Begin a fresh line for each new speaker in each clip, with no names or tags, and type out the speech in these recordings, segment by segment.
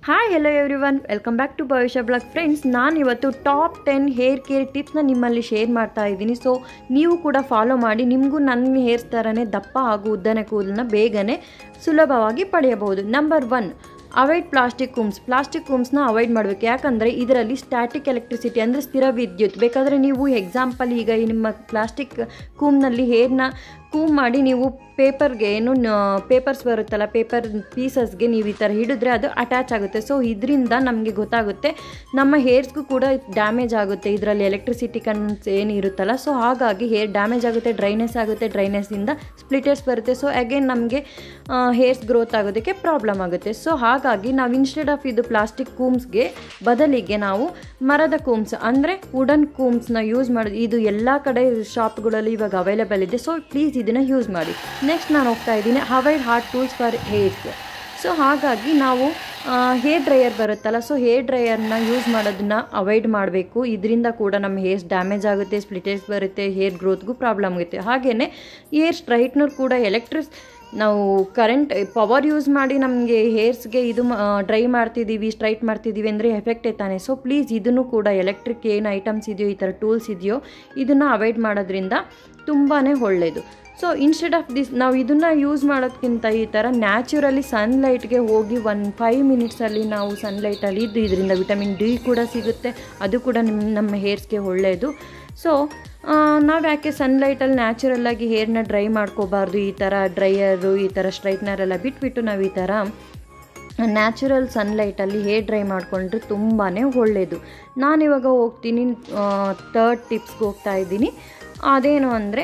hi hello everyone welcome back to Bhavishya blog friends ನಾನು ಇವತ್ತು top ten hair care ಟಿಪ್ಸ್ನ ನಿಮ್ಮಲ್ಲಿ share ಮಾಡ್ತಾ ಇದ್ದೀನಿ ಸೊ ನೀವು ಕೂಡ ಫಾಲೋ ಮಾಡಿ ನಿಮಗೂ ನನ್ನ ಹೇರ್ಸ್ ಥರನೇ ದಪ್ಪ ಹಾಗೂ ಉದ್ದನೆ ಕೂದಲನ್ನ ಬೇಗನೆ ಸುಲಭವಾಗಿ ಪಡೆಯಬಹುದು number one avoid plastic combs plastic ಕೂಮ್ಸ್ನ ಅವಾಯ್ಡ್ ಮಾಡಬೇಕು ಯಾಕಂದರೆ ಇದರಲ್ಲಿ ಸ್ಟ್ಯಾಟಿಕ್ ಎಲೆಕ್ಟ್ರಿಸಿಟಿ ಅಂದರೆ ಸ್ಥಿರ ವಿದ್ಯುತ್ ಬೇಕಾದರೆ ನೀವು ಎಕ್ಸಾಂಪಲ್ ಈಗ ಈ ನಿಮ್ಮ ಪ್ಲಾಸ್ಟಿಕ್ ಕೂಮ್ನಲ್ಲಿ ಹೇರ್ನ ಕೂಮ್ ಮಾಡಿ ನೀವು ಪೇಪರ್ಗೆ ಏನು ಪೇಪರ್ಸ್ ಬರುತ್ತಲ್ಲ ಪೇಪರ್ ಪೀಸಸ್ಗೆ ನೀವು ಈ ಥರ ಹಿಡಿದ್ರೆ ಅದು ಅಟ್ಯಾಚ್ ಆಗುತ್ತೆ ಸೊ ಇದರಿಂದ ನಮಗೆ ಗೊತ್ತಾಗುತ್ತೆ ನಮ್ಮ ಹೇರ್ಸ್ಗೂ ಕೂಡ ಡ್ಯಾಮೇಜ್ ಆಗುತ್ತೆ ಇದರಲ್ಲಿ ಎಲೆಕ್ಟ್ರಿಸಿಟಿ ಕನ್ಸ್ ಏನು ಇರುತ್ತಲ್ಲ ಸೊ ಹಾಗಾಗಿ ಹೇರ್ ಡ್ಯಾಮೇಜ್ ಆಗುತ್ತೆ ಡ್ರೈನೆಸ್ ಆಗುತ್ತೆ ಡ್ರೈನೆಸ್ಸಿಂದ ಸ್ಪ್ಲಿಟರ್ಸ್ ಬರುತ್ತೆ ಸೊ ಅಗೇನ್ ನಮಗೆ ಹೇರ್ಸ್ ಗ್ರೋತ್ ಆಗೋದಕ್ಕೆ ಪ್ರಾಬ್ಲಮ್ ಆಗುತ್ತೆ ಸೊ ಹಾಗಾಗಿ ನಾವು ಇನ್ಸ್ಟೆಡ್ ಆಫ್ ಇದು ಪ್ಲಾಸ್ಟಿಕ್ ಕೂಮ್ಸ್ಗೆ ಬದಲಿಗೆ ನಾವು ಮರದ ಕೂಮ್ಸ್ ಅಂದರೆ ವುಡನ್ ಕೂಮ್ಸ್ನ ಯೂಸ್ ಮಾಡೋದು ಇದು ಎಲ್ಲ ಕಡೆ ಶಾಪ್ಗಳಲ್ಲಿ ಇವಾಗ ಅವೈಲೇಬಲ್ ಇದೆ ಸೊ ಪ್ಲೀಸ್ ಇದನ್ನು ಯೂಸ್ ಮಾಡಿ ನೆಕ್ಸ್ಟ್ ನಾನು ಹೋಗ್ತಾ ಇದ್ದೀನಿ avoid hot tools for hairs so ಹಾಗಾಗಿ ನಾವು ಹೇರ್ ಡ್ರೈಯರ್ ಬರುತ್ತಲ್ಲ ಸೊ ಹೇರ್ ಡ್ರೈಯರ್ನ ಯೂಸ್ ಮಾಡೋದನ್ನ ಅವಾಯ್ಡ್ ಮಾಡಬೇಕು ಇದರಿಂದ ಕೂಡ ನಮ್ಮ ಹೇರ್ಸ್ ಡ್ಯಾಮೇಜ್ ಆಗುತ್ತೆ ಸ್ಪ್ಲಿಟೇಸ್ ಬರುತ್ತೆ ಹೇರ್ ಗ್ರೋತ್ಗೂ ಪ್ರಾಬ್ಲಮ್ ಆಗುತ್ತೆ ಹಾಗೆಯೇ ಹೇರ್ ಸ್ಟ್ರೈಟ್ನರ್ ಕೂಡ ಎಲೆಕ್ಟ್ರಿಸ್ ನಾವು ಕರೆಂಟ್ ಪವರ್ ಯೂಸ್ ಮಾಡಿ ನಮಗೆ ಹೇರ್ಸ್ಗೆ ಇದು ಡ್ರೈ ಮಾಡ್ತಿದ್ದೀವಿ ಸ್ಟ್ರೈಟ್ ಮಾಡ್ತಿದ್ದೀವಿ ಅಂದರೆ ಎಫೆಕ್ಟ್ ತಾನೆ ಸೊ ಪ್ಲೀಸ್ ಇದನ್ನು ಕೂಡ ಎಲೆಕ್ಟ್ರಿಕ್ ಏನು ಐಟಮ್ಸ್ ಇದೆಯೋ ಈ ಥರ ಟೂಲ್ಸ್ ಇದೆಯೋ ಇದನ್ನು ಅವಾಯ್ಡ್ ಮಾಡೋದ್ರಿಂದ ತುಂಬಾ ಒಳ್ಳೆಯದು ಸೊ ಇನ್ಸ್ಟೆಡ್ ಆಫ್ ದಿಸ್ ನಾವು ಇದನ್ನು ಯೂಸ್ ಮಾಡೋದಕ್ಕಿಂತ ಈ ಥರ ನ್ಯಾಚುರಲಿ ಸನ್ಲೈಟ್ಗೆ ಹೋಗಿ ಒನ್ ಫೈವ್ ಮಿನಿಟ್ಸಲ್ಲಿ ನಾವು ಸನ್ಲೈಟಲ್ಲಿ ಇದ್ದು ಇದರಿಂದ ವಿಟಮಿನ್ ಡಿ ಕೂಡ ಸಿಗುತ್ತೆ ಅದು ಕೂಡ ನಿಮ್ಮ ನಮ್ಮ ಹೇರ್ಸ್ಗೆ ಒಳ್ಳೆಯದು ಸೊ ನಾವು ಯಾಕೆ ಸನ್ಲೈಟಲ್ಲಿ ನ್ಯಾಚುರಲ್ಲಾಗಿ ಹೇರ್ನ ಡ್ರೈ ಮಾಡ್ಕೋಬಾರ್ದು ಈ ಥರ ಡ್ರೈಯರು ಈ ಥರ ಸ್ಟ್ರೈಟ್ನರೆಲ್ಲ ಬಿಟ್ಬಿಟ್ಟು ನಾವು ಈ ಥರ ನ್ಯಾಚುರಲ್ ಸನ್ಲೈಟಲ್ಲಿ ಹೇರ್ ಡ್ರೈ ಮಾಡಿಕೊಂಡ್ರೆ ತುಂಬಾ ಒಳ್ಳೆಯದು ನಾನಿವಾಗ ಹೋಗ್ತೀನಿ ತರ್ಡ್ ಟಿಪ್ಸ್ಗೆ ಹೋಗ್ತಾ ಇದ್ದೀನಿ ಅದೇನು ಅಂದರೆ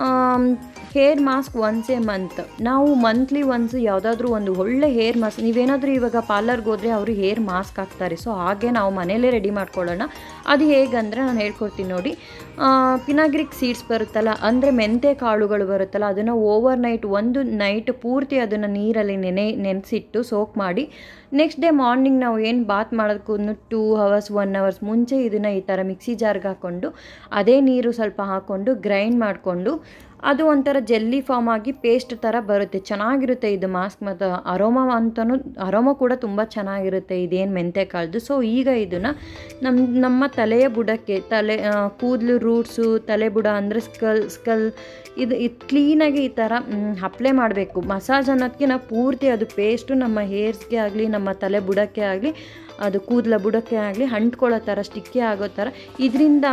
hair mask once a month ನಾವು ಮಂತ್ಲಿ ಒನ್ಸ್ ಯಾವುದಾದ್ರೂ ಒಂದು ಒಳ್ಳೆ ಹೇರ್ ಮಾಸ್ಕ್ ನೀವೇನಾದರೂ ಇವಾಗ ಪಾರ್ಲರ್ಗೆ ಹೋದರೆ ಅವರು ಹೇರ್ ಮಾಸ್ಕ್ ಹಾಕ್ತಾರೆ ಸೊ ಹಾಗೆ ನಾವು ಮನೆಯಲ್ಲೇ ರೆಡಿ ಮಾಡ್ಕೊಳ್ಳೋಣ ಅದು ಹೇಗಂದರೆ ನಾನು ಹೇಳ್ಕೊಡ್ತೀನಿ ನೋಡಿ ಪಿನಾಗ್ರಿಕ್ ಸೀಡ್ಸ್ ಬರುತ್ತಲ್ಲ ಅಂದರೆ ಮೆಂತೆ ಕಾಳುಗಳು ಬರುತ್ತಲ್ಲ ಅದನ್ನು ಓವರ್ ನೈಟ್ ಒಂದು ನೈಟ್ ಪೂರ್ತಿ ಅದನ್ನು ನೀರಲ್ಲಿ ನೆನೆ ನೆನೆಸಿಟ್ಟು ಸೋಕ್ ಮಾಡಿ ನೆಕ್ಸ್ಟ್ ಡೇ ಮಾರ್ನಿಂಗ್ ನಾವು ಏನು ಬಾತ್ ಮಾಡೋದಕ್ಕೂ ಟೂ ಅವರ್ಸ್ ಒನ್ ಅವರ್ಸ್ ಮುಂಚೆ ಇದನ್ನು ಈ ಥರ ಮಿಕ್ಸಿ ಜಾರ್ಗೆ ಹಾಕ್ಕೊಂಡು ಅದೇ ನೀರು ಸ್ವಲ್ಪ ಹಾಕ್ಕೊಂಡು ಗ್ರೈಂಡ್ ಮಾಡಿಕೊಂಡು ಅದು ಒಂಥರ ಜೆಲ್ಲಿ ಫಾರ್ಮ್ ಆಗಿ ಪೇಸ್ಟ್ ಥರ ಬರುತ್ತೆ ಚೆನ್ನಾಗಿರುತ್ತೆ ಇದು ಮಾಸ್ಕ್ ಮತ್ತು ಅರೋಮಾ ಅಂತಲೂ ಅರೋಮಾ ಕೂಡ ತುಂಬ ಚೆನ್ನಾಗಿರುತ್ತೆ ಇದೇನು ಮೆಂತೆ ಕಾಳ್ದು ಸೊ ಈಗ ಇದನ್ನು ನಮ್ಮ ನಮ್ಮ ತಲೆಯ ಬುಡಕ್ಕೆ ತಲೆ ಕೂದಲು ರೂಟ್ಸು ತಲೆ ಬುಡ ಅಂದರೆ ಸ್ಕಲ್ ಸ್ಕಲ್ ಇದು ಇದು ಕ್ಲೀನಾಗಿ ಈ ಥರ ಅಪ್ಲೈ ಮಾಡಬೇಕು ಮಸಾಜ್ ಅನ್ನೋದಕ್ಕಿಂತ ಪೂರ್ತಿ ಅದು ಪೇಸ್ಟು ನಮ್ಮ ಹೇರ್ಸ್ಗೆ ಆಗಲಿ ನಮ್ಮ ತಲೆ ಬುಡಕ್ಕೆ ಆಗಲಿ ಅದು ಕೂದಲ ಬುಡಕ್ಕೆ ಆಗಲಿ ಅಂಟ್ಕೊಳ್ಳೋ ಥರ ಸ್ಟಿಕ್ಕಿ ಆಗೋ ಥರ ಇದರಿಂದ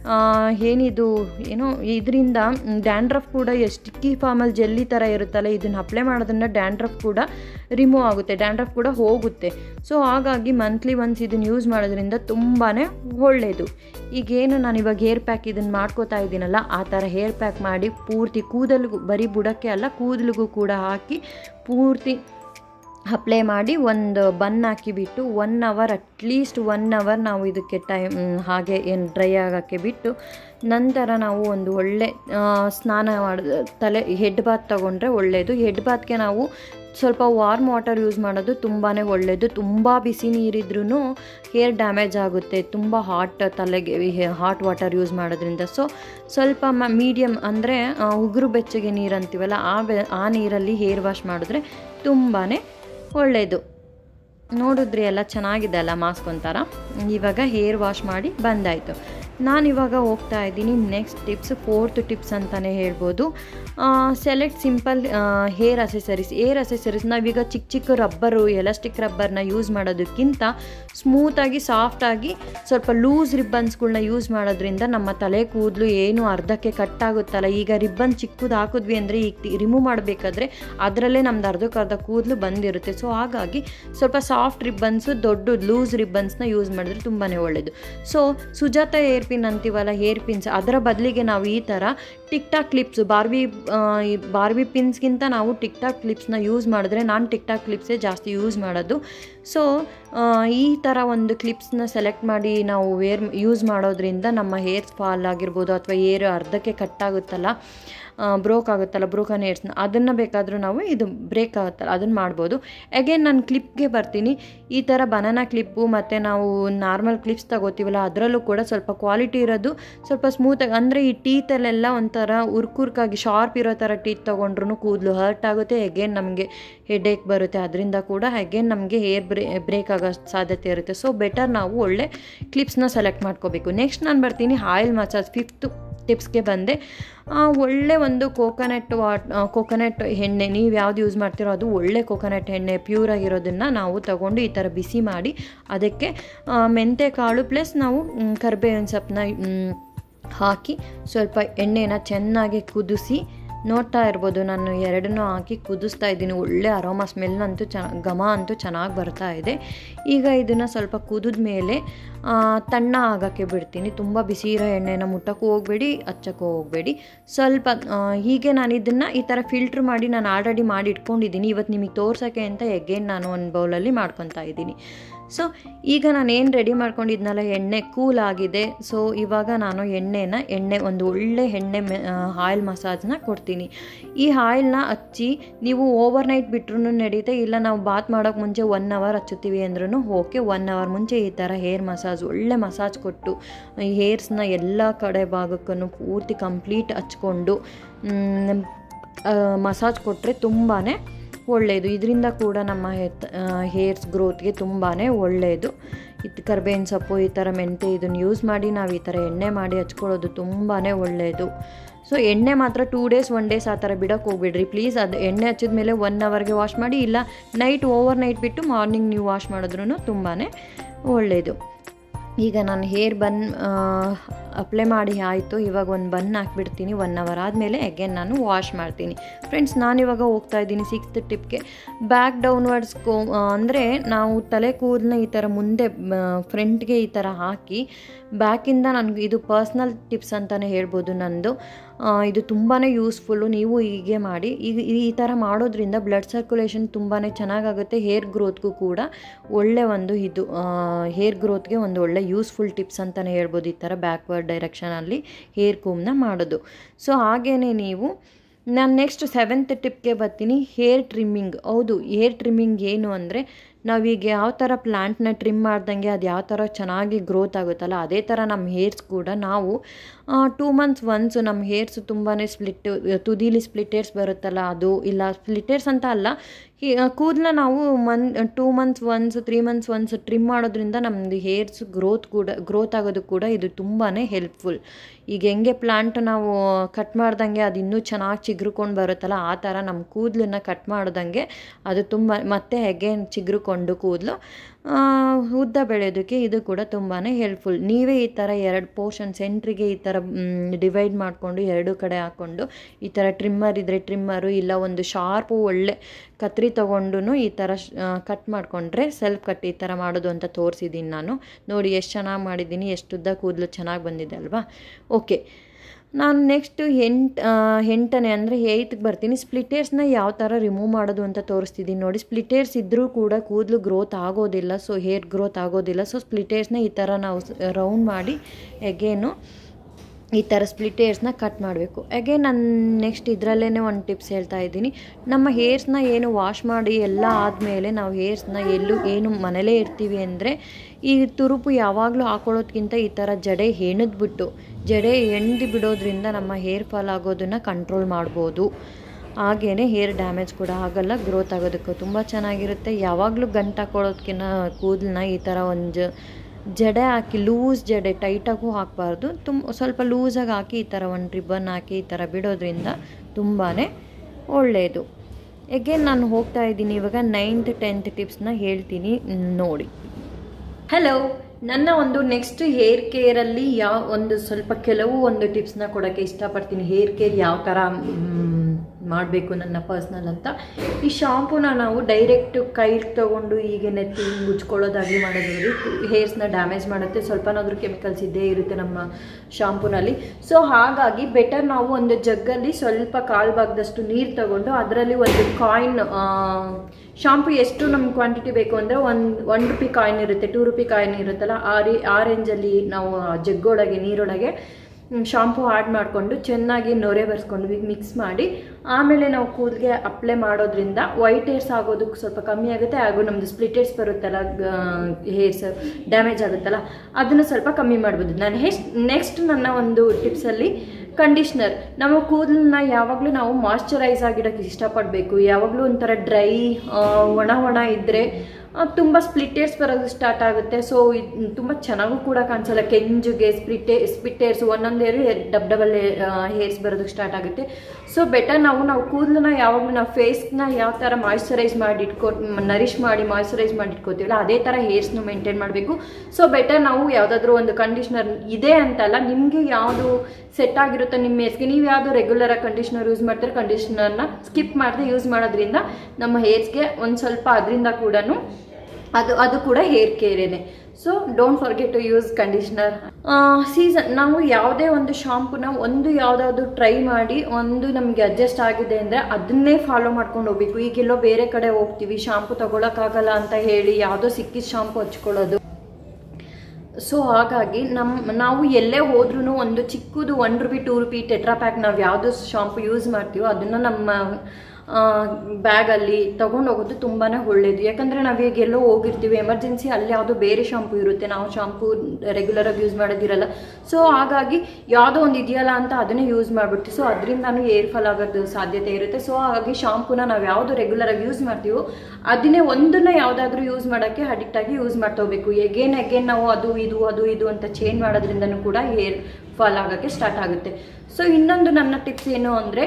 ಏನಿದು ಏನೋ ಇದರಿಂದ ಡ್ಯಾಂಡ್ರಫ್ ಕೂಡ ಸ್ಟಿಕ್ಕಿ ಫಾರ್ಮಲ್ಲಿ ಜೆಲ್ಲಿ ಥರ ಇರುತ್ತಲ್ಲ ಇದನ್ನು ಅಪ್ಲೈ ಮಾಡೋದ್ರಿಂದ ಡ್ಯಾಂಡ್ರಫ್ ಕೂಡ ರಿಮೂವ್ ಆಗುತ್ತೆ ಡ್ಯಾಂಡ್ರಫ್ ಕೂಡ ಹೋಗುತ್ತೆ ಸೊ ಹಾಗಾಗಿ ಮಂತ್ಲಿ ಒನ್ಸ್ ಇದನ್ನು ಯೂಸ್ ಮಾಡೋದ್ರಿಂದ ತುಂಬಾ ಒಳ್ಳೆಯದು ಈಗೇನು ನಾನು ಇವಾಗ ಹೇರ್ ಪ್ಯಾಕ್ ಇದನ್ನು ಮಾಡ್ಕೋತಾ ಇದ್ದೀನಲ್ಲ ಆ ಥರ ಹೇರ್ ಪ್ಯಾಕ್ ಮಾಡಿ ಪೂರ್ತಿ ಕೂದಲಿಗೂ ಬರೀ ಬುಡಕ್ಕೆ ಅಲ್ಲ ಕೂದಲಿಗೂ ಕೂಡ ಹಾಕಿ ಪೂರ್ತಿ ಅಪ್ಲೈ ಮಾಡಿ ಒಂದು ಬನ್ ಹಾಕಿಬಿಟ್ಟು one hour at least one hour ನಾವು ಇದಕ್ಕೆ ಟೈಮ್ ಹಾಗೆ ಏನು ಡ್ರೈ ಆಗೋಕ್ಕೆ ಬಿಟ್ಟು ನಂತರ ನಾವು ಒಂದು ಒಳ್ಳೆ ಸ್ನಾನ ಮಾಡಿ ತಲೆ ಹೆಡ್ ಬಾತ್ ತೊಗೊಂಡ್ರೆ ಒಳ್ಳೆಯದು ಹೆಡ್ ಬಾತ್ಗೆ ನಾವು ಸ್ವಲ್ಪ ವಾರ್ಮ್ ವಾಟರ್ ಯೂಸ್ ಮಾಡೋದು ತುಂಬಾ ಒಳ್ಳೆಯದು ತುಂಬ ಬಿಸಿ ನೀರಿದ್ರೂ ಹೇರ್ ಡ್ಯಾಮೇಜ್ ಆಗುತ್ತೆ ತುಂಬ ಹಾಟ್ ತಲೆಗೆ ಹಾಟ್ ವಾಟರ್ ಯೂಸ್ ಮಾಡೋದ್ರಿಂದ ಸೊ ಸ್ವಲ್ಪ ಮ ಮೀಡಿಯಮ್ ಅಂದರೆ ಉಗುರು ಬೆಚ್ಚಗೆ ನೀರು ಅಂತೀವಲ್ಲ ಆ ಬೆ ಆ ನೀರಲ್ಲಿ ಹೇರ್ ವಾಶ್ ಮಾಡಿದ್ರೆ ತುಂಬಾ ಒಳ್ಳೆಯದು ನೋಡಿದ್ರಿ ಎಲ್ಲ ಚೆನ್ನಾಗಿದೆ ಅಲ್ಲ ಮಾಸ್ಕ್ ಒಂಥರ ಇವಾಗ ಹೇರ್ ವಾಶ್ ಮಾಡಿ ಬಂದಾಯಿತು ನಾನಿವಾಗ ಹೋಗ್ತಾ ಇದ್ದೀನಿ ನೆಕ್ಸ್ಟ್ ಟಿಪ್ಸ್ ಫೋರ್ತ್ ಟಿಪ್ಸ್ ಅಂತಲೇ ಹೇಳ್ಬೋದು select simple hair accessories hair accessories ನಾವೀಗ ಚಿಕ್ಕ ಚಿಕ್ಕ ರಬ್ಬರು ಎಲಾಸ್ಟಿಕ್ ರಬ್ಬರ್ನ ಯೂಸ್ ಮಾಡೋದಕ್ಕಿಂತ ಸ್ಮೂತಾಗಿ ಸಾಫ್ಟಾಗಿ ಸ್ವಲ್ಪ ಲೂಸ್ ರಿಬ್ಬನ್ಸ್ಗಳನ್ನ ಯೂಸ್ ಮಾಡೋದ್ರಿಂದ ನಮ್ಮ ತಲೆ ಕೂದಲು ಏನು ಅರ್ಧಕ್ಕೆ ಕಟ್ ಆಗುತ್ತಲ್ಲ ಈಗ ರಿಬ್ಬನ್ ಚಿಕ್ಕದು ಹಾಕಿದ್ವಿ ಅಂದರೆ ಈಗ ರಿಮೂವ್ ಮಾಡಬೇಕಾದ್ರೆ ಅದರಲ್ಲೇ ನಮ್ದು ಅರ್ಧಕ್ಕೆ ಅರ್ಧ ಕೂದಲು ಬಂದಿರುತ್ತೆ ಸೊ ಹಾಗಾಗಿ ಸ್ವಲ್ಪ ಸಾಫ್ಟ್ ರಿಬ್ಬನ್ಸು ದೊಡ್ಡ ಲೂಸ್ ರಿಬ್ಬನ್ಸ್ನ ಯೂಸ್ ಮಾಡಿದ್ರೆ ತುಂಬಾ ಒಳ್ಳೆಯದು ಸೊ ಸುಜಾತ ಏರ್ ಪಿನ್ ಅಂತೀವಲ್ಲ ಹೇರ್ ಪಿನ್ಸ್ ಅದರ ಬದಲಿಗೆ ನಾವು ಈ ಥರ tic tac clips Barbie Barbie ಪಿನ್ಸ್ಗಿಂತ ನಾವು ಟಿಕ್ ಟಾಕ್ ಕ್ಲಿಪ್ಸ್ನ ಯೂಸ್ ಮಾಡಿದ್ರೆ ನಾನು ಟಿಕ್ ಟಾಕ್ ಕ್ಲಿಪ್ಸೇ ಜಾಸ್ತಿ ಯೂಸ್ ಮಾಡೋದು ಸೊ ಈ ಥರ ಒಂದು ಕ್ಲಿಪ್ಸ್ನ ಸೆಲೆಕ್ಟ್ ಮಾಡಿ ನಾವು ವೇರ್ ಯೂಸ್ ಮಾಡೋದ್ರಿಂದ ನಮ್ಮ ಹೇರ್ ಫಾಲ್ ಆಗಿರ್ಬೋದು ಅಥವಾ ಏರ್ ಅರ್ಧಕ್ಕೆ ಕಟ್ಟಾಗುತ್ತಲ್ಲ ಬ್ರೋಕ್ ಆಗುತ್ತಲ್ಲ ಬ್ರೋಕನ್ ಹೇರ್ಸ್ನ ಅದನ್ನು ಬೇಕಾದರೂ ನಾವು ಇದು ಬ್ರೇಕ್ ಆಗುತ್ತಲ್ಲ ಅದನ್ನು ಮಾಡ್ಬೋದು ಅಗೇನ್ ನಾನು ಕ್ಲಿಪ್ಗೆ ಬರ್ತೀನಿ ಈ ಥರ ಬನಾನಾ ಕ್ಲಿಪ್ಪು ಮತ್ತು ನಾವು ನಾರ್ಮಲ್ ಕ್ಲಿಪ್ಸ್ ತಗೋತೀವಲ್ಲ ಅದರಲ್ಲೂ ಕೂಡ ಸ್ವಲ್ಪ ಕ್ವಾಲಿಟಿ ಇರೋದು ಸ್ವಲ್ಪ ಸ್ಮೂತಾಗಿ ಅಂದರೆ ಈ ಟೀತಲ್ಲೆಲ್ಲ ಒಂಥರ ಉರ್ಕುರ್ಕಾಗಿ ಶಾರ್ಪ್ ಇರೋ ಥರ ಟೀತ್ ತೊಗೊಂಡ್ರು ಕೂದಲು ಹರ್ಟ್ ಆಗುತ್ತೆ ಅಗೇನ್ ನಮಗೆ ಹೆಡೇಕ್ ಬರುತ್ತೆ ಅದರಿಂದ ಕೂಡ ಅಗೇನ್ ನಮಗೆ ಹೇರ್ ಬ್ರೇ ಬ್ರೇಕ್ ಆಗೋ ಸಾಧ್ಯತೆ ಇರುತ್ತೆ ಸೊ ಬೆಟರ್ ನಾವು ಒಳ್ಳೆ ಕ್ಲಿಪ್ಸ್ನ ಸೆಲೆಕ್ಟ್ ಮಾಡ್ಕೋಬೇಕು ನೆಕ್ಸ್ಟ್ ನಾನು ಬರ್ತೀನಿ ಆಯಿಲ್ ಮಸಾಜ್ ಫಿಫ್ತು ಟಿಪ್ಸ್ಗೆ ಬಂದೆ ಆ, ಒಳ್ಳೆ ಒಂದು ಕೋಕೋನಟ್ ವಾಟ್ ಕೋಕೋನಟ್ ಎಣ್ಣೆ ನೀವು ಯಾವ್ದು ಯೂಸ್ ಮಾಡ್ತೀರೋ ಅದು ಒಳ್ಳೆ ಕೋಕೋನಟ್ ಎಣ್ಣೆ ಪ್ಯೂರ್ ಆಗಿರೋದನ್ನು ನಾವು ತಗೊಂಡು ಈ ಥರ ಬಿಸಿ ಮಾಡಿ ಅದಕ್ಕೆ ಆ, ಮೆಂತೆ ಕಾಳು ಪ್ಲಸ್ ನಾವು ಮ್, ಕರಿಬೇವಿನ ಸೊಪ್ಪನ್ನ ಮ್, ಹಾಕಿ ಸ್ವಲ್ಪ ಎಣ್ಣೆನ ಚೆನ್ನಾಗಿ ಕುದಿಸಿ ನೋಡ್ತಾ ಇರ್ಬೋದು ನಾನು ಎರಡನ್ನೂ ಹಾಕಿ ಕುದಿಸ್ತಾ ಇದ್ದೀನಿ ಒಳ್ಳೆ ಅರೋಮಾ ಸ್ಮೆಲ್ ಅಂತೂ ಚ ಘಮ ಅಂತೂ ಚೆನ್ನಾಗಿ ಬರ್ತಾ ಇದೆ ಈಗ ಇದನ್ನು ಸ್ವಲ್ಪ ಕುದಿದ ಮೇಲೆ ಆ, ತಣ್ಣ ಆಗೋಕ್ಕೆ ಬಿಡ್ತೀನಿ ತುಂಬ ಬಿಸಿ ಇರೋ ಎಣ್ಣೆನ ಮುಟ್ಟಕ್ಕೂ ಹೋಗಬೇಡಿ ಹಚ್ಚಕ್ಕೂ ಹೋಗಬೇಡಿ ಸ್ವಲ್ಪ ಆ, ಹೀಗೆ ನಾನು ಇದನ್ನು ಈ ಥರ ಫಿಲ್ಟ್ರ್ ಮಾಡಿ ನಾನು ಆಲ್ರೆಡಿ ಮಾಡಿ ಇಟ್ಕೊಂಡಿದ್ದೀನಿ ಇವತ್ತು ನಿಮಗೆ ತೋರ್ಸೋಕ್ಕೆ ಅಂತ ಎಗೇನ್ ನಾನು ಒಂದು ಬೌಲಲ್ಲಿ ಮಾಡ್ಕೊತಾ ಇದ್ದೀನಿ ಸೊ ಈಗ ನಾನು ಏನು ರೆಡಿ ಮಾಡ್ಕೊಂಡಿದ್ನಲ್ಲ ಎಣ್ಣೆ ಕೂಲ್ ಆಗಿದೆ ಸೊ ಇವಾಗ ನಾನು ಎಣ್ಣೆನ ಎಣ್ಣೆ ಒಂದು ಒಳ್ಳೆ ಎಣ್ಣೆ ಆಯಿಲ್ ಮಸಾಜ್ನ ಕೊಡ್ತೀನಿ ಈ ಆಯಿಲ್ನ ಹಚ್ಚಿ ನೀವು ಓವರ್ ನೈಟ್ ಬಿಟ್ರೂ ನಡೀತೆ ಇಲ್ಲ ನಾವು ಬಾತ್ ಮಾಡೋಕ್ಕೆ ಮುಂಚೆ ಒನ್ ಅವರ್ ಹಚ್ಚುತ್ತೀವಿ ಅಂದ್ರೂ ಓಕೆ ಒನ್ ಅವರ್ ಮುಂಚೆ ಈ ಥರ ಹೇರ್ ಮಸಾಜ್ ಒಳ್ಳೆ ಮಸಾಜ್ ಕೊಟ್ಟು ಈ ಹೇರ್ಸ್ನ ಎಲ್ಲ ಕಡೆ ಭಾಗಕ್ಕೂ ಪೂರ್ತಿ ಕಂಪ್ಲೀಟ್ ಹಚ್ಕೊಂಡು ಮಸಾಜ್ ಕೊಟ್ಟರೆ ತುಂಬಾ ಒಳ್ಳೆಯದು ಇದರಿಂದ ಕೂಡ ನಮ್ಮ ಹೇರ್ಸ್ ಗ್ರೋತ್ಗೆ ತುಂಬಾ ಒಳ್ಳೆಯದು ಇದು ಕರ್ಬೇವಿನ ಸೊಪ್ಪು ಈ ಥರ ಮೆಂತೆ ಇದನ್ನು ಯೂಸ್ ಮಾಡಿ ನಾವು ಈ ಥರ ಎಣ್ಣೆ ಮಾಡಿ ಹಚ್ಕೊಳ್ಳೋದು ತುಂಬಾ ಒಳ್ಳೆಯದು ಸೊ ಎಣ್ಣೆ ಮಾತ್ರ ಟೂ ಡೇಸ್ ಒನ್ ಡೇಸ್ ಆ ಥರ ಬಿಡೋಕ್ಕೆ ಹೋಗ್ಬಿಡ್ರಿ ಪ್ಲೀಸ್ ಅದು ಎಣ್ಣೆ ಹಚ್ಚಿದ ಮೇಲೆ ಒನ್ ಅವರ್ಗೆ ವಾಶ್ ಮಾಡಿ ಇಲ್ಲ ನೈಟ್ ಓವರ್ ನೈಟ್ ಬಿಟ್ಟು ಮಾರ್ನಿಂಗ್ ನೀವು ವಾಶ್ ಮಾಡಿದ್ರೂ ತುಂಬಾ ಒಳ್ಳೆಯದು ಈಗ ನಾನು ಹೇರ್ ಬನ್ ಅಪ್ಲೈ ಮಾಡಿ ಆಯಿತು ಇವಾಗ ಒಂದು ಬನ್ ಹಾಕ್ಬಿಡ್ತೀನಿ ಒನ್ ಅವರ್ ಆದಮೇಲೆ ಅಗೇನ್ ನಾನು ವಾಶ್ ಮಾಡ್ತೀನಿ ಫ್ರೆಂಡ್ಸ್ ನಾನಿವಾಗ ಹೋಗ್ತಾ ಇದ್ದೀನಿ ಸಿಕ್ಸ್ತ್ ಟಿಪ್ಗೆ ಬ್ಯಾಕ್ ಡೌನ್ವರ್ಡ್ಸ್ ಕೋ ಅಂದರೆ ನಾವು ತಲೆ ಕೂದಲನ್ನ ಈ ಥರ ಮುಂದೆ ಫ್ರಂಟ್ಗೆ ಈ ಥರ ಹಾಕಿ ಬ್ಯಾಕಿಂದ ನನಗೆ ಇದು ಪರ್ಸ್ನಲ್ ಟಿಪ್ಸ್ ಅಂತಲೇ ಹೇಳ್ಬೋದು ನಂದು ಆ, ಇದು ತುಂಬಾ ಯೂಸ್ಫುಲ್ಲು ನೀವು ಹೀಗೆ ಮಾಡಿ ಈಗ ಈ ಥರ ಮಾಡೋದ್ರಿಂದ ಬ್ಲಡ್ ಸರ್ಕ್ಯುಲೇಷನ್ ತುಂಬಾ ಚೆನ್ನಾಗಾಗುತ್ತೆ ಹೇರ್ ಗ್ರೋತ್ಗೂ ಕೂಡ ಒಳ್ಳೆ ಒಂದು ಇದು ಹೇರ್ ಗ್ರೋತ್ಗೆ ಒಂದು ಒಳ್ಳೆ ಯೂಸ್ಫುಲ್ ಟಿಪ್ಸ್ ಅಂತಲೇ ಹೇಳ್ಬೋದು ಈ ಥರ ಬ್ಯಾಕ್ವರ್ಡ್ ಡೈರೆಕ್ಷನಲ್ಲಿ ಹೇರ್ ಕೂಮ್ನ ಮಾಡೋದು ಸೊ ಹಾಗೇ ನೀವು ನಾನು ನೆಕ್ಸ್ಟ್ ಸೆವೆಂತ್ ಟಿಪ್ಗೆ ಬರ್ತೀನಿ ಹೇರ್ ಟ್ರಿಮ್ಮಿಂಗ್ ಹೌದು ಹೇರ್ ಟ್ರಿಮ್ಮಿಂಗ್ ಏನು ಅಂದರೆ ನಾವೀಗ ಯಾವ ಥರ ಪ್ಲ್ಯಾಂಟ್ನ ಟ್ರಿಮ್ ಮಾಡ್ದಂಗೆ ಅದು ಯಾವ ಥರ ಚೆನ್ನಾಗಿ ಗ್ರೋತ್ ಆಗುತ್ತಲ್ಲ ಅದೇ ಥರ ನಮ್ಮ ಹೇರ್ಸ್ ಕೂಡ ನಾವು ಟೂ ಮಂತ್ಸ್ ಒನ್ಸು ನಮ್ಮ ಹೇರ್ಸ್ ತುಂಬಾ ಸ್ಪ್ಲಿಟ್ ತುದೀಲಿ ಸ್ಪ್ಲಿಟ್ ಹೇರ್ಸ್ ಬರುತ್ತಲ್ಲ ಅದು ಇಲ್ಲ ಸ್ಪ್ಲಿಟ್ ಹೇರ್ಸ್ ಅಂತ ಅಲ್ಲ ಕೂದಲ ನಾವು ಮನ್ two months once three months once trim ಮಾಡೋದ್ರಿಂದ ನಮ್ಮದು ಹೇರ್ಸ್ ಗ್ರೋತ್ ಕೂಡ ಗ್ರೋತ್ ಆಗೋದು ಕೂಡ ಇದು ತುಂಬಾ ಹೆಲ್ಪ್ಫುಲ್ ಈಗ ಹೆಂಗೆ ಪ್ಲಾಂಟ್ ನಾವು ಕಟ್ ಮಾಡ್ದಂಗೆ ಅದು ಇನ್ನೂ ಚೆನ್ನಾಗಿ ಚಿಗುರ್ಕೊಂಡು ಬರುತ್ತಲ್ಲ ಆ ಥರ ನಮ್ಮ ಕೂದಲನ್ನ ಕಟ್ ಮಾಡ್ದಂಗೆ ಅದು ತುಂಬ ಮತ್ತೆ ಅಗೇನ್ ಚಿಗುರುಕೊಂಡು ಕೂದಲು ಉದ್ದ ಬೆಳೆಯೋದಕ್ಕೆ ಇದು ಕೂಡ ತುಂಬಾ ಹೆಲ್ಪ್ಫುಲ್ ನೀವೇ ಈ ಥರ ಎರಡು ಪೋರ್ಷನ್ ಸೆಂಟ್ರಿಗೆ ಈ ಥರ ಡಿವೈಡ್ ಮಾಡಿಕೊಂಡು ಎರಡು ಕಡೆ ಹಾಕ್ಕೊಂಡು ಈ ಥರ ಟ್ರಿಮ್ಮರ್ ಇದ್ದರೆ ಟ್ರಿಮ್ಮರು ಇಲ್ಲ ಒಂದು ಶಾರ್ಪು ಒಳ್ಳೆ ಕತ್ರಿ ತೊಗೊಂಡು ಈ ಥರ ಕಟ್ ಮಾಡಿಕೊಂಡ್ರೆ ಸೆಲ್ಫ್ ಕಟ್ ಈ ಥರ ಮಾಡೋದು ಅಂತ ತೋರಿಸಿದ್ದೀನಿ ನಾನು ನೋಡಿ ಎಷ್ಟು ಚೆನ್ನಾಗಿ ಮಾಡಿದ್ದೀನಿ ಎಷ್ಟು ಉದ್ದ ಕೂದಲು ಚೆನ್ನಾಗಿ ಬಂದಿದೆ ಅಲ್ವಾ ಓಕೆ ನಾನು ನೆಕ್ಸ್ಟು ಎಂಟು ಎಂಟನೇ ಅಂದರೆ ಏಯ್ತ್ಗೆ ಬರ್ತೀನಿ ಸ್ಪ್ಲಿಟೇರ್ಸ್ನ ಯಾವ ಥರ ರಿಮೂವ್ ಮಾಡೋದು ಅಂತ ತೋರಿಸ್ತಿದ್ದೀನಿ ನೋಡಿ ಸ್ಪ್ಲಿಟೇರ್ಸ್ ಇದ್ದರೂ ಕೂಡ ಕೂದಲು ಗ್ರೋತ್ ಆಗೋದಿಲ್ಲ ಸೊ ಹೇರ್ ಗ್ರೋತ್ ಆಗೋದಿಲ್ಲ ಸೊ ಸ್ಪ್ಲಿಟೇರ್ಸ್ನ ಈ ಥರ ನಾವು ರೌಂಡ್ ಮಾಡಿ ಎಗೇನು ಈ ಥರ ಸ್ಪ್ಲಿಟ್ ಹೇರ್ಸ್ನ ಕಟ್ ಮಾಡಬೇಕು ಅಗೇನ್ ನಾನು ನೆಕ್ಸ್ಟ್ ಇದರಲ್ಲೇ ಒಂದು ಟಿಪ್ಸ್ ಹೇಳ್ತಾ ಇದ್ದೀನಿ ನಮ್ಮ ಹೇರ್ಸ್ನ ಏನು ವಾಶ್ ಮಾಡಿ ಎಲ್ಲ ಆದಮೇಲೆ ನಾವು ಹೇರ್ಸ್ನ ಎಲ್ಲೂ ಏನು ಮನೇಲೇ ಇರ್ತೀವಿ ಅಂದರೆ ಈ ತುರುಪು ಯಾವಾಗಲೂ ಹಾಕೊಳ್ಳೋದ್ಕಿಂತ ಈ ಥರ ಜಡೆ ಹೆಣದ್ಬಿಟ್ಟು ಜಡೆ ಎಣ್ದು ಬಿಡೋದ್ರಿಂದ ನಮ್ಮ ಹೇರ್ ಫಾಲ್ ಆಗೋದನ್ನು ಕಂಟ್ರೋಲ್ ಮಾಡ್ಬೋದು ಹಾಗೇ ಹೇರ್ ಡ್ಯಾಮೇಜ್ ಕೂಡ ಆಗಲ್ಲ ಗ್ರೋತ್ ಆಗೋದಕ್ಕೂ ತುಂಬ ಚೆನ್ನಾಗಿರುತ್ತೆ ಯಾವಾಗಲೂ ಗಂಟು ಹಾಕೊಳ್ಳೋದ್ಕಿಂತ ಕೂದಲನ್ನ ಈ ಥರ ಒಂದು ಜಡೆ ಹಾಕಿ ಲೂಸ್ ಜಡೆ ಟೈಟಾಗೂ ಹಾಕಬಾರ್ದು ತುಂಬ ಸ್ವಲ್ಪ ಲೂಸಾಗಿ ಹಾಕಿ ಈ ಥರ ಒಂದು ರಿಬ್ಬನ್ ಹಾಕಿ ಈ ಥರ ಬಿಡೋದ್ರಿಂದ ತುಂಬಾ ಒಳ್ಳೆಯದು ಎಗೇನ್ ನಾನು ಹೋಗ್ತಾ ಇದ್ದೀನಿ ಇವಾಗ ನೈನ್ತ್ ಟೆಂತ್ ಟಿಪ್ಸ್ನ ಹೇಳ್ತೀನಿ ನೋಡಿ ಹಲೋ ನನ್ನ ಒಂದು ನೆಕ್ಸ್ಟ್ ಹೇರ್ ಕೇರಲ್ಲಿ ಯಾವ ಒಂದು ಸ್ವಲ್ಪ ಕೆಲವು ಒಂದು ಟಿಪ್ಸ್ನ ಕೊಡೋಕ್ಕೆ ಇಷ್ಟಪಡ್ತೀನಿ ಹೇರ್ ಕೇರ್ ಯಾವ ಥರ ಮಾಡಬೇಕು ನನ್ನ ಪರ್ಸ್ನಲ್ ಅಂತ ಈ ಶಾಂಪೂನ ನಾವು ಡೈರೆಕ್ಟ್ ಕೈ ತೊಗೊಂಡು ಹೀಗೆ ನೆತ್ತಿ ಮುಚ್ಕೊಳ್ಳೋದಾಗಲಿ ಮಾಡೋದ್ರಲ್ಲಿ ಹೇರ್ಸ್ನ ಡ್ಯಾಮೇಜ್ ಮಾಡುತ್ತೆ ಸ್ವಲ್ಪನಾದರೂ ಕೆಮಿಕಲ್ಸ್ ಇದ್ದೇ ಇರುತ್ತೆ ನಮ್ಮ ಶಾಂಪೂನಲ್ಲಿ ಸೊ ಹಾಗಾಗಿ ಬೆಟರ್ ನಾವು ಒಂದು ಜಗ್ಗಲ್ಲಿ ಸ್ವಲ್ಪ ಕಾಲು ಭಾಗದಷ್ಟು ನೀರು ತಗೊಂಡು ಅದರಲ್ಲಿ ಒಂದು ಕಾಯಿನ್ ಶಾಂಪು ಎಷ್ಟು ನಮ್ಗೆ ಕ್ವಾಂಟಿಟಿ ಬೇಕು ಅಂದರೆ ಒಂದು ಒನ್ ರುಪಿ ಕಾಯಿನ್ ಇರುತ್ತೆ ಟೂ ರುಪಿ ಕಾಯಿನ್ ಇರುತ್ತಲ್ಲ ಆ ರೀ ಆ ರೇಂಜಲ್ಲಿ ನಾವು ಜಗ್ಗೊಳಗೆ ನೀರೊಳಗೆ ಶಾಂಪು ಆ್ಯಡ್ ಮಾಡಿಕೊಂಡು ಚೆನ್ನಾಗಿ ನೊರೆ ಬರ್ಸ್ಕೊಂಡು ಮಿಕ್ಸ್ ಮಾಡಿ ಆಮೇಲೆ ನಾವು ಕೂದಲಿಗೆ ಅಪ್ಲೈ ಮಾಡೋದ್ರಿಂದ ವೈಟ್ ಹೇರ್ಸ್ ಆಗೋದಕ್ಕೆ ಸ್ವಲ್ಪ ಕಮ್ಮಿ ಆಗುತ್ತೆ ಹಾಗೂ ನಮ್ಮದು ಸ್ಪ್ಲಿಟ್ ಹೇರ್ಸ್ ಬರುತ್ತಲ್ಲ ಹೇರ್ಸ್ ಡ್ಯಾಮೇಜ್ ಆಗುತ್ತಲ್ಲ ಅದನ್ನು ಸ್ವಲ್ಪ ಕಮ್ಮಿ ಮಾಡ್ಬೋದು ನಾನು ಹೆಸ್ ನೆಕ್ಸ್ಟ್ ನನ್ನ ಒಂದು ಟಿಪ್ಸಲ್ಲಿ ಕಂಡೀಷ್ನರ್ ನಮ್ಮ ಕೂದಲನ್ನ ಯಾವಾಗಲೂ ನಾವು ಮಾಯ್ಶ್ಚರೈಸ್ ಆಗಿಡೋಕ್ಕೆ ಇಷ್ಟಪಡಬೇಕು ಯಾವಾಗಲೂ ಒಂಥರ ಡ್ರೈ ಒಣ ಒಣ ಇದ್ದರೆ ತುಂಬ ಸ್ಪ್ಲಿಟ್ ಏರ್ಸ್ ಬರೋದು ಸ್ಟಾರ್ಟ್ ಆಗುತ್ತೆ ಸೊ ಇದು ತುಂಬ ಚೆನ್ನಾಗೂ ಕೂಡ ಕಾಣಿಸಲ್ಲ ಕೆಂಜುಗೆ ಸ್ಪ್ಲಿಟ್ ಸ್ಪ್ಲಿಟ್ ಏರ್ಸ್ ಒಂದೊಂದು ಏರು ಡಬ್ ಡಬಲ್ ಹೇರ್ಸ್ ಬರೋದಕ್ಕೆ ಸ್ಟಾರ್ಟ್ ಆಗುತ್ತೆ ಸೊ ಬೆಟರ್ ನಾವು ನಾವು ಕೂದಲನ್ನ ಯಾವಾಗಲೂ ನಾವು ಫೇಸ್ನ ಯಾವ ಥರ ಮಾಯ್ಶ್ಚರೈಸ್ ಮಾಡಿ ಇಟ್ಕೊ ನರಿಶ್ ಮಾಡಿ ಮಾಯ್ಶ್ಚರೈಸ್ ಮಾಡಿ ಇಟ್ಕೋತೀವಲ್ಲ ಅದೇ ಥರ ಹೇರ್ಸ್ನು ಮೇಂಟೈನ್ ಮಾಡಬೇಕು ಸೊ ಬೆಟರ್ ನಾವು ಯಾವುದಾದ್ರೂ ಒಂದು ಕಂಡೀಷ್ನರ್ ಇದೆ ಅಂತಲ್ಲ ನಿಮಗೆ ಯಾವುದು ಸೆಟ್ ಆಗಿರುತ್ತೆ ನಿಮ್ಮ ಹೇರ್ಸ್ಗೆ ನೀವು ಯಾವುದು ರೆಗ್ಯುಲರ್ ಆಗಿ ಕಂಡೀಷ್ನರ್ ಯೂಸ್ ಮಾಡ್ತಾರೆ ಕಂಡೀಷ್ನರ್ನ ಸ್ಕಿಪ್ ಮಾಡದೆ ಯೂಸ್ ಮಾಡೋದ್ರಿಂದ ನಮ್ಮ ಹೇರ್ಸ್ಗೆ ಒಂದು ಸ್ವಲ್ಪ ಅದರಿಂದ ಕೂಡ ಅದು ಅದು ಕೂಡ ಹೇರ್ ಕೇರೇನೆ so don't forget to use conditioner season ನಾವು ಯಾವುದೇ ಒಂದು ಶಾಂಪುನ ಒಂದು ಯಾವುದಾದ್ರು ಟ್ರೈ ಮಾಡಿ ಒಂದು ನಮಗೆ ಅಡ್ಜಸ್ಟ್ ಆಗಿದೆ ಅಂದರೆ ಅದನ್ನೇ ಫಾಲೋ ಮಾಡ್ಕೊಂಡು ಹೋಗ್ಬೇಕು ಈಗೆಲ್ಲೋ ಬೇರೆ ಕಡೆ ಹೋಗ್ತೀವಿ ಶಾಂಪು ತಗೊಳಕ್ಕಾಗಲ್ಲ ಅಂತ ಹೇಳಿ ಯಾವುದೋ ಸಿಕ್ಕಿದ ಶಾಂಪು ಹಚ್ಕೊಳ್ಳೋದು ಸೊ ಹಾಗಾಗಿ ನಮ್ಮ ನಾವು ಎಲ್ಲೇ ಹೋದ್ರೂ ಒಂದು ಚಿಕ್ಕದು one rupee two rupee tetra pack ನಾವು ಯಾವುದು ಶಾಂಪು ಯೂಸ್ ಮಾಡ್ತೀವೋ ಅದನ್ನು ನಮ್ಮ ಬ್ಯಾಗಲ್ಲಿ ತೊಗೊಂಡು ಹೋಗೋದು ತುಂಬಾ ಒಳ್ಳೆಯದು ಯಾಕಂದರೆ ನಾವು ಈಗ ಎಲ್ಲೋ ಹೋಗಿರ್ತೀವಿ ಎಮರ್ಜೆನ್ಸಿ ಅಲ್ಲಿ ಯಾವುದೋ ಬೇರೆ ಶಾಂಪು ಇರುತ್ತೆ ನಾವು ಶಾಂಪು ರೆಗ್ಯುಲರಾಗಿ ಯೂಸ್ ಮಾಡೋದಿರಲ್ಲ ಸೊ ಹಾಗಾಗಿ ಯಾವುದೋ ಒಂದು ಇದೆಯಲ್ಲ ಅಂತ ಅದನ್ನೇ ಯೂಸ್ ಮಾಡಿಬಿಡ್ತೀವಿ ಸೊ ಅದರಿಂದನೂ ಏರ್ ಫಾಲ್ ಆಗೋದು ಸಾಧ್ಯತೆ ಇರುತ್ತೆ ಸೊ ಹಾಗಾಗಿ ಶಾಂಪೂನ ನಾವು ಯಾವುದು ರೆಗ್ಯುಲರಾಗಿ ಯೂಸ್ ಮಾಡ್ತೀವೋ ಅದನ್ನೇ ಒಂದನ್ನ ಯಾವುದಾದ್ರೂ ಯೂಸ್ ಮಾಡೋಕ್ಕೆ ಅಡಿಕ್ಟ್ ಆಗಿ ಯೂಸ್ ಮಾಡ್ತಾ ಹೋಗ್ಬೇಕು ಎಗೇನ್ ಎಗೇನ್ ನಾವು ಅದು ಇದು ಅದು ಇದು ಅಂತ ಚೇಂಜ್ ಮಾಡೋದ್ರಿಂದನೂ ಕೂಡ ಹೇರ್ ಫಾಲ್ ಆಗೋಕ್ಕೆ ಸ್ಟಾರ್ಟ್ ಆಗುತ್ತೆ ಸೊ ಇನ್ನೊಂದು ನನ್ನ ಟಿಪ್ಸ್ ಏನು ಅಂದರೆ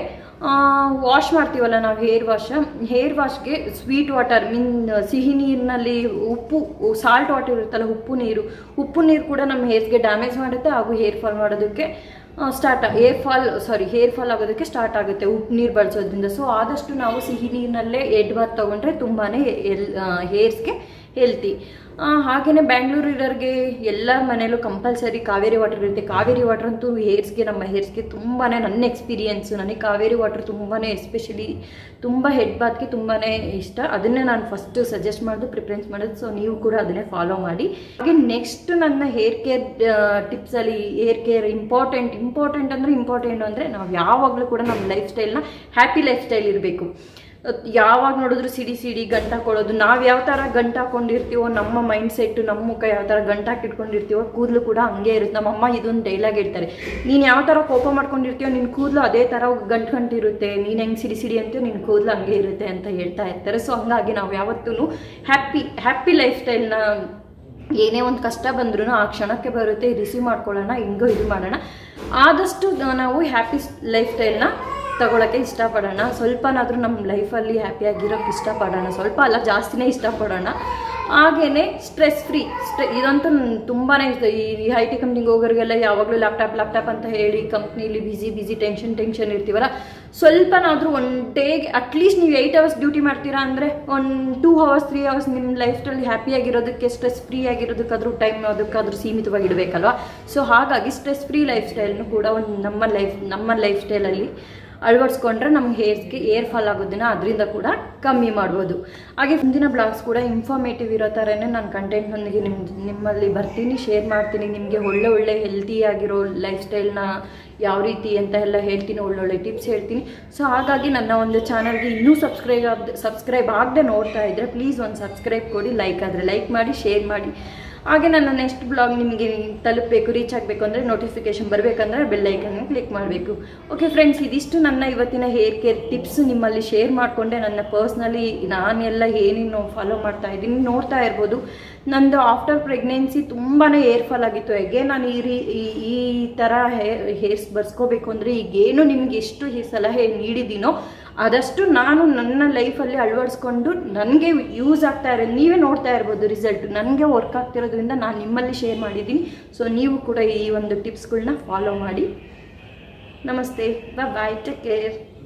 ವಾಶ್ ಮಾಡ್ತೀವಲ್ಲ ನಾವು ಹೇರ್ ವಾಶ್ ಹೇರ್ ವಾಶ್ಗೆ ಸ್ವೀಟ್ ವಾಟರ್ ಮೀನ್ ಸಿಹಿ ನೀರಿನಲ್ಲಿ ಉಪ್ಪು ಸಾಲ್ಟ್ ವಾಟರ್ ಇರುತ್ತಲ್ಲ ಉಪ್ಪು ನೀರು ಉಪ್ಪು ನೀರು ಕೂಡ ನಮ್ಮ ಹೇರ್ಸ್ಗೆ ಡ್ಯಾಮೇಜ್ ಮಾಡುತ್ತೆ ಹಾಗೂ ಹೇರ್ ಫಾಲ್ ಮಾಡೋದಕ್ಕೆ start hair fall sorry hair fall ಆಗೋದಕ್ಕೆ ಸ್ಟಾರ್ಟ್ ಆಗುತ್ತೆ ಉಪ್ಪು ನೀರು ಬಳಸೋದ್ರಿಂದ ಸೊ ಆದಷ್ಟು ನಾವು ಸಿಹಿ ನೀರಿನಲ್ಲೇ ಎಡ್ ಬಾತ್ ತೊಗೊಂಡ್ರೆ ತುಂಬಾ ಎಲ್ ಹೇರ್ಸ್ಗೆ ಹೆಲ್ತಿ ಹಾಗೆಯೇ ಬ್ಯಾಂಗ್ಳೂರು ಇರೋರಿಗೆ ಎಲ್ಲ ಮನೇಲೂ ಕಂಪಲ್ಸರಿ ಕಾವೇರಿ ವಾಟರ್ ಇರುತ್ತೆ ಕಾವೇರಿ ವಾಟರ್ ಅಂತೂ ಹೇರ್ಸ್ಗೆ ನಮ್ಮ ಹೇರ್ಸ್ಗೆ ತುಂಬಾ ನನ್ನ ಎಕ್ಸ್ಪೀರಿಯನ್ಸು ನನಗೆ ಕಾವೇರಿ ವಾಟರ್ ತುಂಬಾ ಎಸ್ಪೆಷಲಿ ತುಂಬ ಹೆಡ್ ಬಾತ್ಗೆ ತುಂಬಾ ಇಷ್ಟ ಅದನ್ನೇ ನಾನು ಫಸ್ಟ್ ಸಜೆಸ್ಟ್ ಮಾಡೋದು ಪ್ರಿಫರೆನ್ಸ್ ಮಾಡೋದು ಸೊ ನೀವು ಕೂಡ ಅದನ್ನೇ ಫಾಲೋ ಮಾಡಿ ಹಾಗೆ ನೆಕ್ಸ್ಟ್ ನನ್ನ ಹೇರ್ ಕೇರ್ ಟಿಪ್ಸಲ್ಲಿ ಹೇರ್ ಕೇರ್ ಇಂಪಾರ್ಟೆಂಟ್ ಇಂಪಾರ್ಟೆಂಟ್ ಅಂದರೆ ಇಂಪಾರ್ಟೆಂಟ್ ಅಂದರೆ ನಾವು ಯಾವಾಗಲೂ ಕೂಡ ನಮ್ಮ ಲೈಫ್ ಸ್ಟೈಲ್ನ ಹ್ಯಾಪಿ ಲೈಫ್ ಸ್ಟೈಲ್ ಇರಬೇಕು ಯಾವಾಗ ನೋಡಿದ್ರು ಸಿಡಿ ಸಿಡಿ ಗಂಟು ಹಾಕೊಳ್ಳೋದು ನಾವು ಯಾವ ಥರ ಗಂಟು ಹಾಕೊಂಡಿರ್ತೀವೋ ನಮ್ಮ ಮೈಂಡ್ ಸೆಟ್ಟು ನಮ್ಮ ಮುಖ ಯಾವ ಥರ ಗಂಟು ಹಾಕಿಟ್ಕೊಂಡಿರ್ತೀವೋ ಕೂದಲು ಕೂಡ ಹಂಗೆ ಇರುತ್ತೆ ನಮ್ಮಮ್ಮ ಇದೊಂದು ಡೈಲಾಗ್ ಹೇಳ್ತಾರೆ ನೀನು ಯಾವ ಥರ ಕೋಪ ಮಾಡ್ಕೊಂಡಿರ್ತೀಯೋ ನಿನ್ನ ಕೂದಲು ಅದೇ ಥರ ಗಂಟು ಗಂಟು ಇರುತ್ತೆ ನೀನು ಹೆಂಗೆ ಸಿಡಿ ಸಿಡಿ ಅಂತೀಯೋ ನಿನ್ನ ಕೂದಲು ಹಂಗೆ ಇರುತ್ತೆ ಅಂತ ಹೇಳ್ತಾ ಇರ್ತಾರೆ ಸೊ ಹಂಗಾಗಿ ನಾವು ಯಾವತ್ತೂ ಹ್ಯಾಪಿ ಹ್ಯಾಪಿ ಲೈಫ್ ಸ್ಟೈಲ್ನ ಏನೇ ಒಂದು ಕಷ್ಟ ಬಂದ್ರೂ ಆ ಕ್ಷಣಕ್ಕೆ ಬರುತ್ತೆ ರಿಸೀವ್ ಮಾಡ್ಕೊಳ್ಳೋಣ ಹಿಂಗೋ ಇದು ಮಾಡೋಣ ಆದಷ್ಟು ನಾವು ಹ್ಯಾಪಿ ಲೈಫ್ ಸ್ಟೈಲ್ನ ತಗೊಳಕ್ಕೆ ಇಷ್ಟಪಡೋಣ ಸ್ವಲ್ಪನಾದರೂ ನಮ್ಮ ಲೈಫಲ್ಲಿ ಹ್ಯಾಪಿಯಾಗಿರೋಕ್ಕೆ ಇಷ್ಟಪಡೋಣ ಸ್ವಲ್ಪ ಅಲ್ಲ ಜಾಸ್ತಿನೇ ಇಷ್ಟಪಡೋಣ ಹಾಗೆಯೇ ಸ್ಟ್ರೆಸ್ ಫ್ರೀ ಸ್ಟ್ರೆ ಇದಂತೂ ತುಂಬಾ ಇಷ್ಟ ಈ ಐ ಟಿ ಕಂಪ್ನಿಗೆ ಹೋಗೋರಿಗೆಲ್ಲ ಯಾವಾಗಲೂ ಲ್ಯಾಪ್ಟಾಪ್ ಲ್ಯಾಪ್ಟಾಪ್ ಅಂತ ಹೇಳಿ ಕಂಪ್ನೀಲಿ ಬಿಸಿ ಬಿಸಿ ಟೆನ್ಷನ್ ಟೆನ್ಷನ್ ಇರ್ತೀವಲ್ಲ ಸ್ವಲ್ಪನಾದರೂ ಒನ್ ಡೇಗೆ ಅಟ್ಲೀಸ್ಟ್ ನೀವು ಏಯ್ಟ್ ಅವರ್ಸ್ ಡ್ಯೂಟಿ ಮಾಡ್ತೀರಾ ಅಂದರೆ ಒಂದು ಟೂ ಅವರ್ಸ್ ತ್ರೀ ಅವರ್ಸ್ ನಿಮ್ಮ ಲೈಫ್ಸ್ಟೈಲ್ ಹ್ಯಾಪಿಯಾಗಿರೋದಕ್ಕೆ ಸ್ಟ್ರೆಸ್ ಫ್ರೀ ಆಗಿರೋದಕ್ಕಾದ್ರೂ ಟೈಮ್ ಅದಕ್ಕಾದ್ರೂ ಸೀಮಿತವಾಗಿ ಇಡಬೇಕಲ್ವಾ ಸೊ ಹಾಗಾಗಿ ಸ್ಟ್ರೆಸ್ ಫ್ರೀ ಲೈಫ್ ಸ್ಟೈಲ್ನು ಕೂಡ ಒಂದು ನಮ್ಮ ಲೈಫ್ ನಮ್ಮ ಲೈಫ್ ಸ್ಟೈಲಲ್ಲಿ ಅಳವಡಿಸ್ಕೊಂಡ್ರೆ ನಮ್ಮ ಹೇರ್ಸ್ಗೆ ಏರ್ ಫಾಲ್ ಆಗೋದನ್ನ ಅದರಿಂದ ಕೂಡ ಕಮ್ಮಿ ಮಾಡ್ಬೋದು ಹಾಗೆ ಮುಂದಿನ ಬ್ಲಾಗ್ಸ್ ಕೂಡ ಇನ್ಫಾರ್ಮೇಟಿವ್ ಇರೋ ಥರನೇ ನಾನು ಕಂಟೆಂಟ್ನೊಂದಿಗೆ ನಿಮ್ಮ ನಿಮ್ಮಲ್ಲಿ ಬರ್ತೀನಿ ಶೇರ್ ಮಾಡ್ತೀನಿ ನಿಮಗೆ ಒಳ್ಳೆ ಒಳ್ಳೆ ಹೆಲ್ತಿಯಾಗಿರೋ ಲೈಫ್ ಸ್ಟೈಲ್ನ ಯಾವ ರೀತಿ ಅಂತ ಎಲ್ಲ ಹೇಳ್ತೀನಿ ಒಳ್ಳೊಳ್ಳೆ ಟಿಪ್ಸ್ ಹೇಳ್ತೀನಿ ಸೊ ಹಾಗಾಗಿ ನನ್ನ ಒಂದು ಚಾನಲ್ಗೆ ಇನ್ನೂ ಸಬ್ಸ್ಕ್ರೈಬ್ ಆಗ ಸಬ್ಸ್ಕ್ರೈಬ್ ಆಗದೆ ನೋಡ್ತಾ ಇದ್ದರೆ ಪ್ಲೀಸ್ ಒಂದು ಸಬ್ಸ್ಕ್ರೈಬ್ ಕೊಡಿ ಲೈಕ್ ಆದರೆ ಲೈಕ್ ಮಾಡಿ ಶೇರ್ ಮಾಡಿ ಹಾಗೆ ನನ್ನ ನೆಕ್ಸ್ಟ್ ಬ್ಲಾಗ್ ನಿಮಗೆ ತಲುಪಬೇಕು ರೀಚ್ ಆಗಬೇಕು ಅಂದರೆ ನೋಟಿಫಿಕೇಶನ್ ಬರಬೇಕಂದ್ರೆ ಬೆಲ್ ಐಕನ್ ಕ್ಲಿಕ್ ಮಾಡಬೇಕು ಓಕೆ ಫ್ರೆಂಡ್ಸ್ ಇದಿಷ್ಟು ನನ್ನ ಇವತ್ತಿನ ಹೇರ್ ಕೇರ್ ಟಿಪ್ಸ್ ನಿಮ್ಮಲ್ಲಿ ಶೇರ್ ಮಾಡಿಕೊಂಡೆ ನನ್ನ ಪರ್ಸ್ನಲಿ ನಾನೆಲ್ಲ ಏನೇನು ಫಾಲೋ ಮಾಡ್ತಾ ಇದ್ದೀನಿ ನೋಡ್ತಾ ಇರ್ಬೋದು ನಂದು ಆಫ್ಟರ್ ಪ್ರೆಗ್ನೆನ್ಸಿ ತುಂಬಾ ಏರ್ ಫಾಲ್ ಆಗಿತ್ತು ಹೇಗೆ ನಾನು ಈ ರೀ ಈ- ಈ ಥರ ಹೇರ್ ಹೇರ್ಸ್ ಬರ್ಸ್ಕೋಬೇಕು ಅಂದರೆ ಈಗೇನು ನಿಮ್ಗೆ ಎಷ್ಟು ಈ ಸಲಹೆ ನೀಡಿದ್ದೀನೋ ಆದಷ್ಟು ನಾನು ನನ್ನ ಲೈಫಲ್ಲಿ ಅಳವಡಿಸ್ಕೊಂಡು ನನಗೆ ಯೂಸ್ ಆಗ್ತಾ ಇರೋದು ನೀವೇ ನೋಡ್ತಾ ಇರ್ಬೋದು ರಿಸಲ್ಟ್ ನನಗೆ ವರ್ಕ್ ಆಗ್ತಿರೋದ್ರಿಂದ ನಾನು ನಿಮ್ಮಲ್ಲಿ ಶೇರ್ ಮಾಡಿದ್ದೀನಿ ಸೊ ನೀವು ಕೂಡ ಈ ಒಂದು ಟಿಪ್ಸ್ಗಳನ್ನ ಫಾಲೋ ಮಾಡಿ ನಮಸ್ತೆ ಬಾಯ್ ಟೇಕ್ ಕೇರ್